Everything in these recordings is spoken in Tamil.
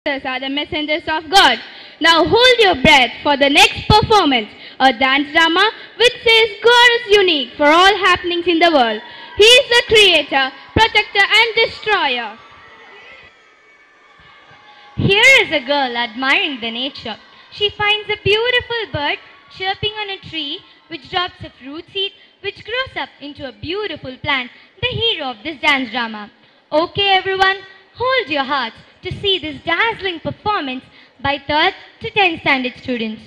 Sisters are the messengers of God. Now hold your breath for the next performance, a dance drama which says God is unique for all happenings in the world. He is the creator, protector and destroyer. Here is a girl admiring the nature. She finds a beautiful bird chirping on a tree which drops a fruit seed which grows up into a beautiful plant, the hero of this dance drama. Okay everyone, hold your hearts to see this dazzling performance by 3rd to 10th standard students.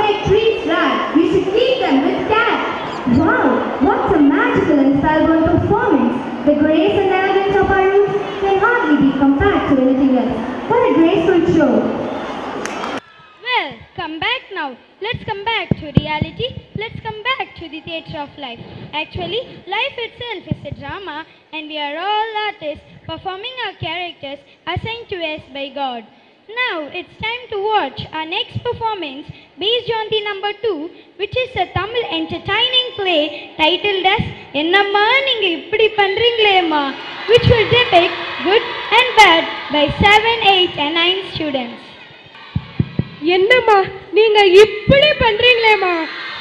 make trees rag. We should feed them with cats. Wow, what a magical and spellbound performance. The grace and elegance of our roots can hardly be compared to anything else. What a graceful show. Well, come back now. Let's come back to reality. Let's come back to the theatre of life. Actually, life itself is a drama, and we are all artists performing our characters assigned to us by God. Now it's time to watch our next performance based on the number two, which is a Tamil entertaining play titled as என்னம்மா நீங்க இப்படி பண்றீங்களேம்மா which will depict good and bad by 7, 8 and 9 students. என்னம்மா நீங்க இப்படி பண்றீங்களேம்மா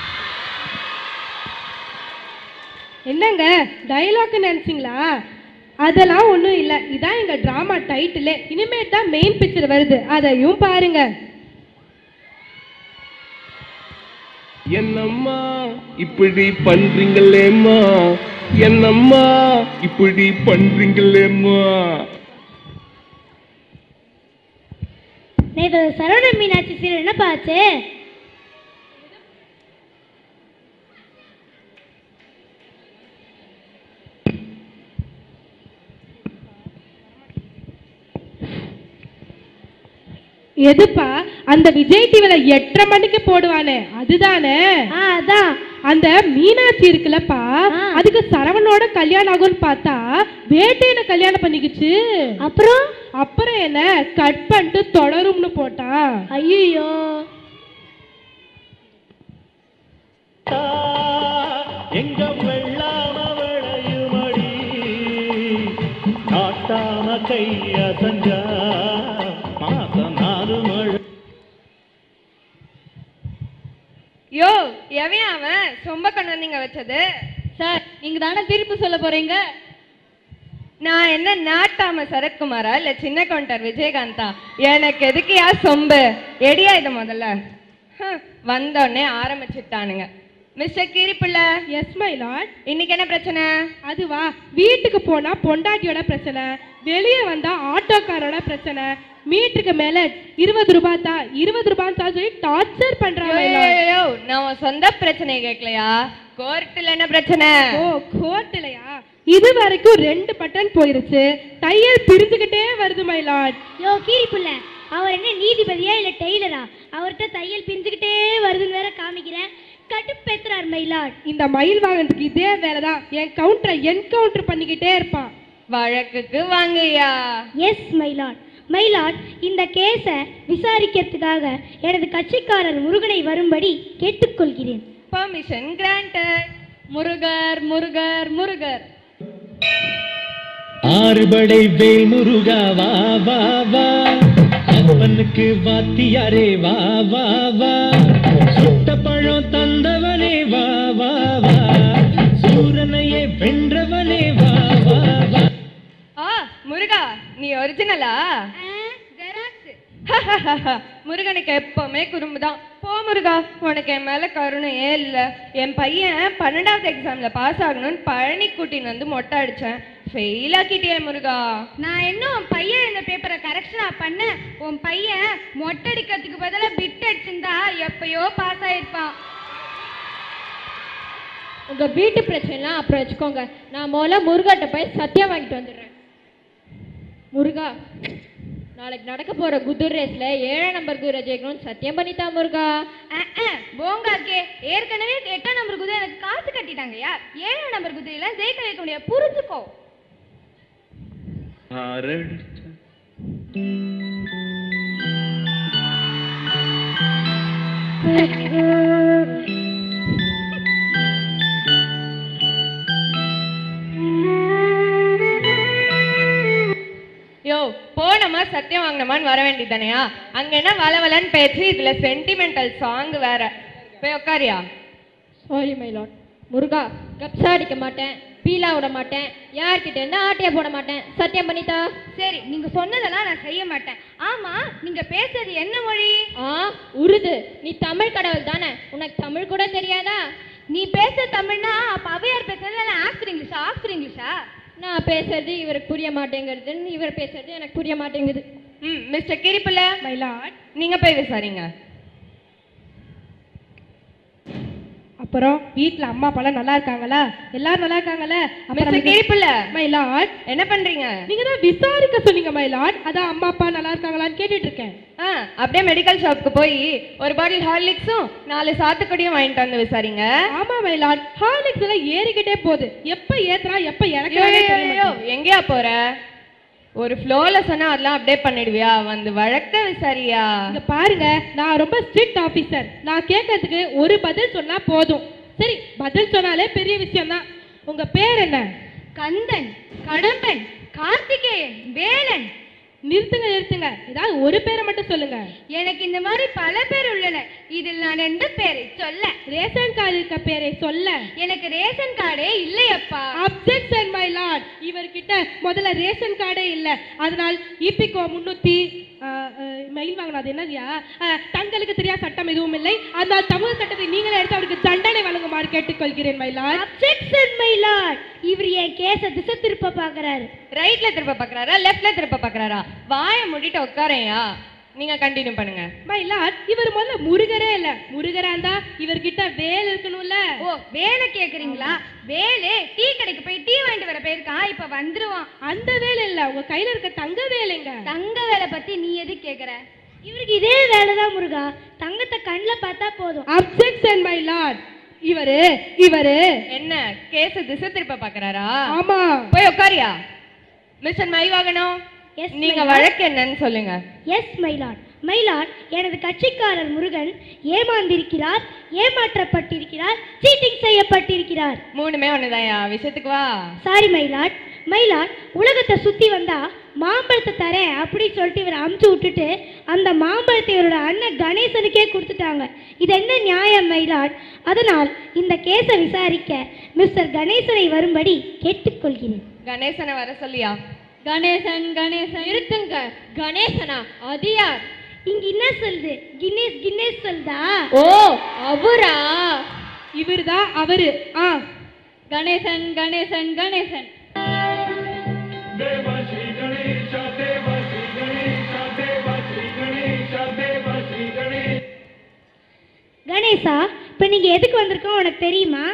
என்னங்க டைலாக் நினைச்சீங்களா அதெல்லாம் ஒன்றும் இல்லை இதான் எங்க டிராமா டைட்டில் இனிமேல் தான் மெயின் பிக்சர் வருது அதையும் பாருங்க என்னம்மா இப்படி பண்றீங்களேம்மா என்னம்மா இப்படி பண்றீங்களேம்மா நேற்று சரவண மீனாட்சி சீரியல் என்ன பாச்சு எதுப்பா அந்த விஜய் டிவில எட்டரை மணிக்கு போடுவானே அதுதானே ஆ அதான் அந்த மீனாட்சி இருக்குல்லப்பா அதுக்கு சரவணோட கல்யாணம் ஆகும்னு பார்த்தா வேட்டையனை கல்யாணம் பண்ணிக்கிச்சு அப்புறம் அப்புறம் என்ன கட் பண்ணிட்டு தொடரும்னு போட்டான் ஐயோ எங்க வெள்ளாம விளையுமடி நாட்டாம கைய செஞ்சா மாசம் நாலு மழை யோ எவன் அவன் சொம்ப கண்ணு நீங்க வச்சது சார் நீங்க தானே திருப்பி சொல்ல போறீங்க நான் என்ன நாட்டாம சரத்குமாரா இல்ல சின்ன கவுண்டர் விஜயகாந்தா எனக்கு எதுக்குயா சொம்பு எடியா இது முதல்ல ஹம், வந்த உடனே ஆரம்பிச்சுட்டானுங்க மிஸ்டர் கீரிப்பிள்ளை எஸ் மை லார்ட் இன்னைக்கு என்ன பிரச்சனை அதுவா வீட்டுக்கு போனா பொண்டாட்டியோட பிரச்சனை வெளியே வந்தா ஆட்டோக்காரோட பிரச்சனை மீட்டருக்கு மேல இருபது ரூபாய் தான் இருபது ரூபாய் தான் சொல்லி டார்ச்சர் பண்றாங்க யோ, யோ, யோ, யோ, நான் உன் சொந்த பிரச்சனையை கேட்கலையா கோர்ட்டுல என்ன பிரச்சனை ஓ கோர்ட்லயா இது வரைக்கும் ரெண்டு பட்டன் போயிருச்சு தையல் பிரிஞ்சுக்கிட்டே வருது மை லார்ட் யோ கீரி புள்ள அவர் என்ன நீதிபதியா இல்ல டெய்லரா அவர்கிட்ட தையல் பிரிஞ்சுக்கிட்டே வருதுன்னு வேற காமிக்கிறேன் கடுப்பேத்துறார் மயிலாட் இந்த மயில் வாங்கினதுக்கு இதே வேலைதான் என் கவுண்டரை என்கவுண்டர் பண்ணிக்கிட்டே இருப்பான் வழக்குக்கு வாங்கய்யா எஸ் மயிலாட் மயிலாட் இந்த கேஸை விசாரிக்கிறதுக்காக எனது கட்சிக்காரர் முருகனை வரும்படி கேட்டுக்கொள்கிறேன் பர்மிஷன் கிராண்டட் முருகர் முருகர் முருகர் ஆறுபடை வேல் முருகா வா வா வா அப்பனுக்கு வாத்தியாரே வா வா வா சுட்ட பழம் தந்தவனே வா வா வா சூரனையே வென்றவனே வா வா வா ஆ முருகா நீ ஒரிஜினலா முருகனுக்கு எப்பவுமே குறும்பு தான் போ முருகா உனக்கு என் மேல கருணையே இல்ல என் பையன் பன்னெண்டாவது எக்ஸாம்ல பாஸ் ஆகணும்னு பழனி கூட்டின்னு வந்து மொட்டை அடிச்சேன் ஃபெயில் ஆக்கிட்டியே முருகா நான் இன்னும் உன் பையன் இந்த பேப்பரை கரெக்ஷனா பண்ண உன் பையன் மொட்டடிக்கிறதுக்கு பதிலா பிட் அடிச்சிருந்தா எப்பயோ பாஸ் ஆயிருப்பான் உங்க வீட்டு பிரச்சனைலாம் அப்புறம் வச்சுக்கோங்க நான் முதல்ல முருகாட்ட போய் சத்தியம் வாங்கிட்டு வந்துடுறேன் முருகா நாளைக்கு நடக்க போற குதிரை ரேஸ்ல ஏழாம் நம்பர் குதிரை ஜெயிக்கணும்னு சத்தியம் பண்ணித்தா முருகா போங்காக்கே ஏற்கனவே எட்டாம் நம்பர் குதிரை எனக்கு காசு கட்டிட்டாங்கய்யா ஏழாம் நம்பர் குதிரையில ஜெயிக்க வைக்க முடியாது புரிஞ்சுக்கோ ஆரடிச்ச யோ போனமா சத்தியம் வாங்கினமான்னு வர வேண்டியதானையா அங்க என்ன வளவலன்னு பேச்சு இதுல சென்டிமெண்டல் சாங் வேற போய் உட்காரியா சாரி மை லாட் முருகா கப்ஸா அடிக்க மாட்டேன் பீலா விட மாட்டேன் யார்கிட்ட இருந்து ஆட்டையா போட மாட்டேன் சத்தியம் பண்ணித்தா சரி நீங்க சொன்னதெல்லாம் நான் செய்ய மாட்டேன் ஆமா நீங்க பேசுறது என்ன மொழி ஆ உருது நீ தமிழ் கடவுள் தானே உனக்கு தமிழ் கூட தெரியாதா நீ பேச தமிழ்னா அப்ப அவையார் பேசுறது ஆக்ஸ்பர் இங்கிலீஷா ஆக்ஸ்பர் இங்கிலீஷா நான் பேசுறது இவருக்கு புரிய மாட்டேங்கிறது இவர் பேசுறது எனக்கு புரிய மாட்டேங்குது ம் மிஸ்டர் கிரிப்புல மை லார்ட் நீங்க போய் விசாரிங்க அப்புறம் வீட்ல அம்மா அப்பாலாம் நல்லா இருக்காங்களா எல்லாரும் நல்லா இருக்காங்களா மிஸ்டர் கிரிப்புல மை லார்ட் என்ன பண்றீங்க நீங்க தான் விசாரிக்க சொன்னீங்க மை லார்ட் அதான் அம்மா அப்பா நல்லா இருக்காங்களான்னு கேட்டுட்டு இருக்கேன் ஆ அப்படியே மெடிக்கல் ஷாப்க்கு போய் ஒரு பாட்டில் ஹார்லிக்ஸும் நாலு சாத்துக்குடியும் வாங்கிட்டு வந்து விசாரிங்க ஆமா மை லார்ட் ஹார்லிக்ஸ் எல்லாம் ஏறிக்கிட்டே போகுது எப்ப ஏத்துறா எப்ப ஐயோ, இறக்குறானே ஐயோ, தெரிய ஐயோ, மாட்டேங்குது. எங்கேயா போற ஒரு ஃப்ளோல சொன்னா அதெல்லாம் அப்படியே பண்ணிடுவியா வந்து வழக்க விசாரியா இங்க பாருங்க நான் ரொம்ப ஸ்ட்ரிக்ட் ஆபீசர் நான் கேட்கறதுக்கு ஒரு பதில் சொன்னா போதும் சரி பதில் சொன்னாலே பெரிய விஷயம் தான் உங்க பேர் என்ன கந்தன் கடம்பன் கார்த்திகேயன் வேலன் நிறுத்துங்க நிறுத்துங்க ஏதாவது ஒரு பேரை மட்டும் சொல்லுங்க எனக்கு இந்த மாதிரி பல பேர் உள்ளனர் இதில் நான் ரெண்டு பேரை சொல்ல ரேஷன் கார்டு இருக்க பேரை சொல்ல எனக்கு ரேஷன் கார்டே இல்லையப்பா அப்செக்ஷன் மை லார்ட் இவர்கிட்ட முதல்ல ரேஷன் கார்டே இல்ல அதனால் இபிகோ முன்னூத்தி மெயில் வாங்கினது அது என்னதுயா அஹ், தங்களுக்கு தெரியாத சட்டம் எதுவும் இல்லை அதனால் தமிழ் சட்டத்தை நீங்களே எடுத்து அவருக்கு தண்டனை வழங்குமாறு கேட்டுக்கொள்கிறேன் my lord objection my lord இவர் என் கேஸை திசை திருப்ப பார்க்கறாரு ரைட்ல திருப்ப பாக்குறாரா லெஃப்ட்ல திருப்ப பாக்குறாரா வாயை மூடிட்டு உட்காரையா நீங்க கண்டினியூ பண்ணுங்க மை லார்ட் இவர் முதல்ல முருகரே இல்ல முருகரா இருந்தா இவர்கிட்ட வேல் இருக்கணும்ல ஓ வேலை கேக்குறீங்களா வேலு டீ கடைக்கு போய் டீ வாங்கிட்டு வர போயிருக்கான் இப்ப வந்துருவான் அந்த வேலை இல்ல உங்க கையில இருக்க தங்க வேலைங்க தங்க வேலை பத்தி நீ எது கேக்குற இவருக்கு இதே வேலை தான் முருகா தங்கத்தை கண்ணில் பார்த்தா போதும் அப்செக்ஷன் மை லார்ட் இவரு இவரு என்ன கேஸ திசை திருப்ப பாக்குறாரா ஆமா போய் உட்காரியா மிஸ்டர் மைவாகனம் Yes, நீங்க my lord. வழக்கு என்னன்னு சொல்லுங்க எஸ் மைலாட் மைலாட் எனது கட்சிக்காரர் முருகன் ஏமாந்திருக்கிறார் ஏமாற்றப்பட்டிருக்கிறார் சீட்டிங் செய்யப்பட்டிருக்கிறார் மூணுமே ஒண்ணுதான்யா விஷயத்துக்கு வா சாரி மைலாட் மைலாட் உலகத்தை சுத்தி வந்தா மாம்பழத்தை தரேன் அப்படின்னு சொல்லிட்டு இவர் அமுச்சு விட்டுட்டு அந்த மாம்பழத்தை இவரோட அண்ணன் கணேசனுக்கே கொடுத்துட்டாங்க இது என்ன நியாயம் மைலாட் அதனால் இந்த கேஸை விசாரிக்க மிஸ்டர் கணேசனை வரும்படி கேட்டுக்கொள்கிறேன் கணேசனை வர சொல்லியா கணேசன் கணேசன் இருத்துங்க கணேசனா அது யார் இங்க என்ன சொல்லுது கின்னேஸ் கின்னேஸ் சொல்லுதா ஓ அவரா இவர்தான் அவரு ஆ கணேசன் கணேசன் கணேசன் கணேசா இப்ப நீங்க எதுக்கு வந்திருக்கோம் உனக்கு தெரியுமா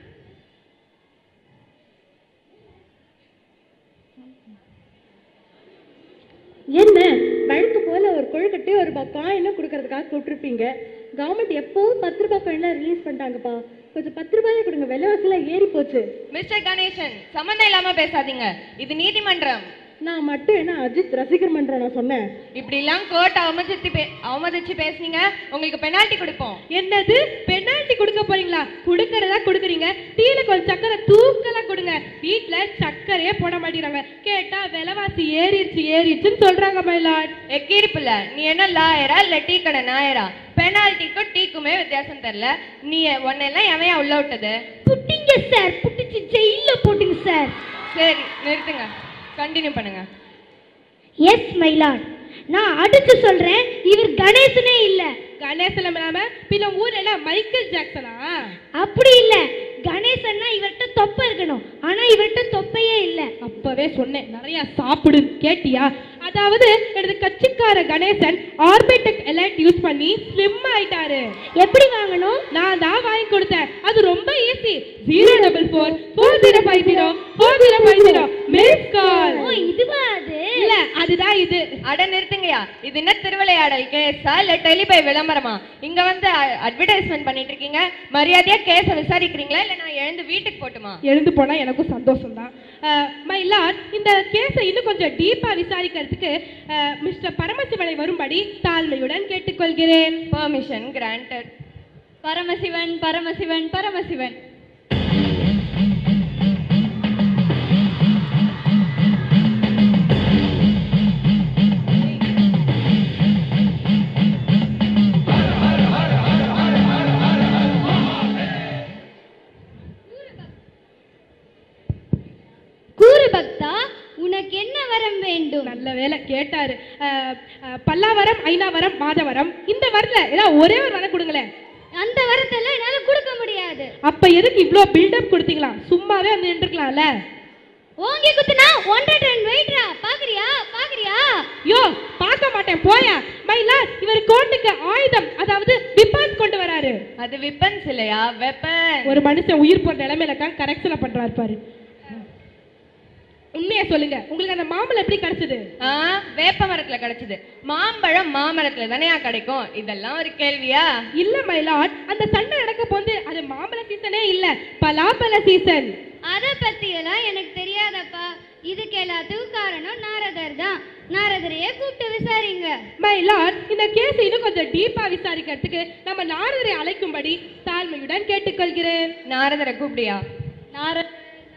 என்ன வழக்கு போல ஒரு கொழுக்கட்டை ஒரு காயினும் கொடுக்கறதுக்காக கூப்பிட்டுருப்பீங்க கவர்மெண்ட் எப்போவும் பத்து ரூபாய் காயின்லாம் ரிலீஸ் பண்ணிட்டாங்கப்பா கொஞ்சம் பத்து ரூபாயே கொடுங்க விலைவாசிலாம் ஏறி போச்சு மிஸ்டர் கணேசன் சம்மந்தம் இல்லாம பேசாதீங்க இது நீதிமன்றம் நான் மட்டும் என்ன அஜித் ரசிகர் மன்றம் நான் சொன்னேன் இப்படி எல்லாம் கோர்ட் அவமதிச்சு பே அவமதிச்சு பேசுனீங்க உங்களுக்கு பெனால்டி கொடுப்போம் என்னது பெனால்டி கொடுக்க போறீங்களா கொடுக்கறதா கொடுக்குறீங்க டீல கொஞ்சம் சக்கரை தூக்கலா கொடுங்க வீட்ல சக்கரையே போட மாட்டேங்கிறாங்க கேட்டா விலைவாசி ஏறிடுச்சு ஏறிடுச்சுன்னு சொல்றாங்க மயிலாட் எக்கீரிப்புல நீ என்ன லாயரா இல்ல டீ கடை நாயரா பெனால்டிக்கும் டீக்குமே வித்தியாசம் தெரியல நீ உன்னெல்லாம் எவையா உள்ள விட்டது புட்டிங்க சார் புட்டிச்சு ஜெயில போட்டுங்க சார் சரி நிறுத்துங்க கண்டினியூ பண்ணுங்க எஸ் மைலாட் நான் அடிச்சு சொல்றேன் இவர் கணேசனே இல்ல கணேசனம் இல்லாம பின்ன ஊர்ல எல்லாம் மைக்கேல் ஜாக்சனா அப்படி இல்ல கணேசன்னா இவர்கிட்ட தொப்பை இருக்கணும் ஆனா இவர்கிட்ட தொப்பையே இல்ல அப்பவே சொன்னேன் நிறைய சாப்பிடு கேட்டியா அதாவது எனது கட்சிக்கார கணேசன் ஆர்பிடெக் எலைட் யூஸ் பண்ணி ஸ்லிம் ஆயிட்டாரு எப்படி வாங்கணும் நான் தான் வாங்கி கொடுத்தேன் அது ரொம்ப easy zero double four four zero five zero four zero five zero miss call ஓ இதுவா அது இல்ல அதுதான் இது அட நிறுத்துங்கயா இது என்ன திருவிளையாடல் கேஸா இல்ல டெலிபை விளம்பரமா இங்க வந்து அட்வர்டைஸ்மெண்ட் பண்ணிட்டு இருக்கீங்க மரியாதையா கேஸ விசாரிக்கிறீங்களா இல்ல நான் எழுந்து வீட்டுக்கு போட்டுமா எழுந்து போனா எனக்கும் சந்தோஷம் தான் மை லார்ட் இந்த கேஸை இன்னும் கொஞ்சம் டீப்பா விசாரிக்கிறதுக்கு மிஸ்டர் பரமசிவனை வரும்படி தாழ்மையுடன் கேட்டுக்கொள்கிறேன் பெர்மிஷன் கிராண்டட் பரமசிவன் பரமசிவன் பரமசிவன் கூறு பக்தா உனக்கு என்ன வரம் வேண்டும் நல்ல வேலை கேட்டாரு அஹ், அஹ், பல்லாவரம் ஐநாவரம் மாதவரம் இந்த வரல ஏதாவது ஒரே ஒரு வரம் கொடுங்களேன் அந்த வரத்தெல்லாம் என்னால கொடுக்க முடியாது அப்ப எதுக்கு இவ்ளோ பில்டப் கொடுத்தீங்களா சும்மாவே வந்து நின்றுக்கலாம்ல ஓங்கி குத்துனா ஒன்றரை டன் வெயிட்ரா பாக்குறியா பாக்குறியா யோ பார்க்க மாட்டேன் போயா மைலா இவர் கோர்ட்டுக்கு ஆயுதம் அதாவது விப்பாஸ் கொண்டு வராரு இருக்காரு அது விப்பன்ஸ் இல்லையா வெப்பன் ஒரு மனுஷன் உயிர் போற நிலைமையில இருக்கான் கரெக்ஷனை பண்றாரு பாரு உண்மையா சொல்லுங்க உங்களுக்கு அந்த மாம்பழம் எப்படி கிடைச்சது ஆ வேப்ப மரத்துல கிடைச்சது மாம்பழம் மாமரத்துல தானேயா கிடைக்கும் இதெல்லாம் ஒரு கேள்வியா இல்ல மயிலாட் அந்த சண்டை நடக்க போது அது மாம்பழ சீசனே இல்ல பலாப்பழ சீசன் அதை பத்தியெல்லாம் எனக்கு தெரியாதப்பா இதுக்கு எல்லாத்துக்கும் காரணம் நாரதர் தான் நாரதரையே கூப்பிட்டு விசாரிங்க மயிலாட் இந்த கேஸ் இன்னும் கொஞ்சம் டீப்பா விசாரிக்கிறதுக்கு நம்ம நாரதரை அழைக்கும்படி தாழ்மையுடன் கேட்டுக்கொள்கிறேன் நாரதரை கூப்பிடியா நார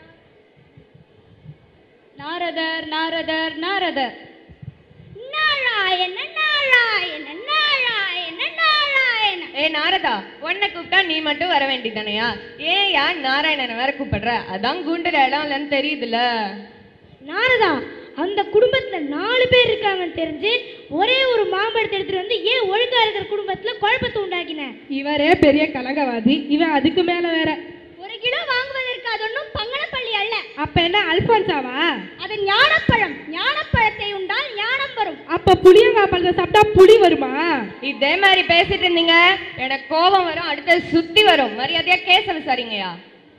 நாரதர் நாரதர் நாரதர் நாராயண நாராயண நாராயண நாராயண ஏ நாரதா உன்னை கூப்பிட்டா நீ மட்டும் வர வேண்டியதானையா ஏன் யார் நாராயணனை வேற கூப்பிடுற அதான் குண்டுற இடம் இல்லைன்னு தெரியுதுல நாரதா அந்த குடும்பத்துல நாலு பேர் இருக்காங்கன்னு தெரிஞ்சு ஒரே ஒரு மாம்பழத்தை எடுத்துட்டு வந்து ஏன் ஒழுங்கா இருக்கிற குடும்பத்துல குழப்பத்தை உண்டாக்கின இவரே பெரிய கலங்கவாதி இவன் அதுக்கு மேல வேற ஒரு கிலோ வாங்குவதற்கு அது ஒன்றும் பங்கனப்பள்ளி அல்ல அப்ப என்ன அல்பான்சாவா அது ஞானப்பழம் ஞானப்பழத்தை உண்டால் ஞானம் வரும் அப்ப புளியங்காய் பழத்தை சாப்பிட்டா புளி வருமா இதே மாதிரி பேசிட்டு இருந்தீங்க எனக்கு கோபம் வரும் அடுத்தது சுத்தி வரும் மரியாதையா கேச விசாரிங்கயா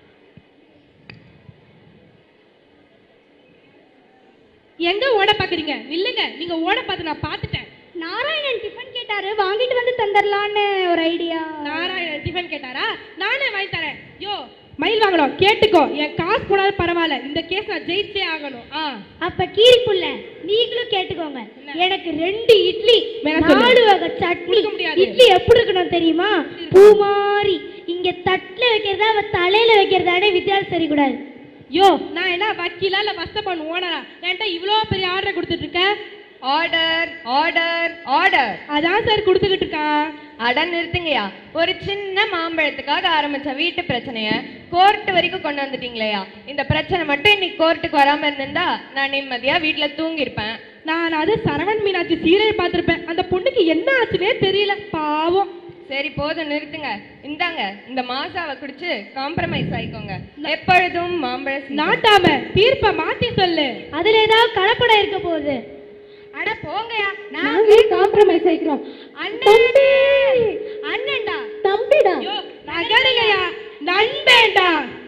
எங்க ஓட பாக்குறீங்க நில்லுங்க நீங்க ஓட பார்த்து நான் பார்த்துட்டேன் நாராயணன் டிஃபன் கேட்டாரு வாங்கிட்டு வந்து தந்துடலான்னு ஒரு ஐடியா நாராயணன் டிஃபன் கேட்டாரா நானே வாங்கி தரேன் யோ மயில் வாங்கணும் கேட்டுக்கோ என் காசு போனாலும் பரவாயில்ல இந்த கேஸ் நான் ஜெயிச்சே ஆகணும் ஆ அப்ப கீரி புள்ள நீங்களும் கேட்டுக்கோங்க எனக்கு ரெண்டு இட்லி வேணா சொல்லு. நாலு வகை சட்னி கொடுக்க முடியாது. இட்லி எப்படி இருக்கணும் தெரியுமா பூ மாதிரி இங்க தட்டுல வைக்கிறதா அவ தலையில வைக்கிறதானே வித்தியாசம் தெரியக்கூடாது யோ நான் என்ன வக்கீலா இல்ல வசப்பன் ஓனரா என்கிட்ட இவ்வளோ பெரிய ஆர்டர் கொடுத்துட்டு இருக்க ஆர்டர் ஆர்டர் ஆர்டர் அதான் சார் கொடுத்துக்கிட்டு இருக்கான் அட நிறுத்துங்கய்யா ஒரு சின்ன மாம்பழத்துக்காக ஆரம்பிச்ச வீட்டு பிரச்சனைய கோர்ட் வரைக்கும் கொண்டு வந்துட்டீங்களேயா இந்த பிரச்சனை மட்டும் இன்னைக்கு கோர்ட்டுக்கு வராம இருந்திருந்தா நான் நிம்மதியா வீட்டுல தூங்கியிருப்பேன் நான் அது சரவண் மீனாட்சி சீரியல் பார்த்திருப்பேன் அந்த பொண்ணுக்கு என்ன ஆச்சுன்னே தெரியல பாவம் சரி போதும் நிறுத்துங்க இந்தாங்க இந்த மாசாவை குடிச்சு காம்ப்ரமைஸ் ஆயிக்கோங்க எப்பொழுதும் மாம்பழ season. நாட்டாம தீர்ப்ப மாத்தி சொல்லு அதுல ஏதாவது கலப்படம் இருக்க போகுது அட போங்கயா நாங்களே காம்ப்ரமைஸ் ஆயிக்கிறோம் அண்ணன் அண்ணன்டா தம்பிடா ஐயோ நகருங்கயா நண்பேண்டா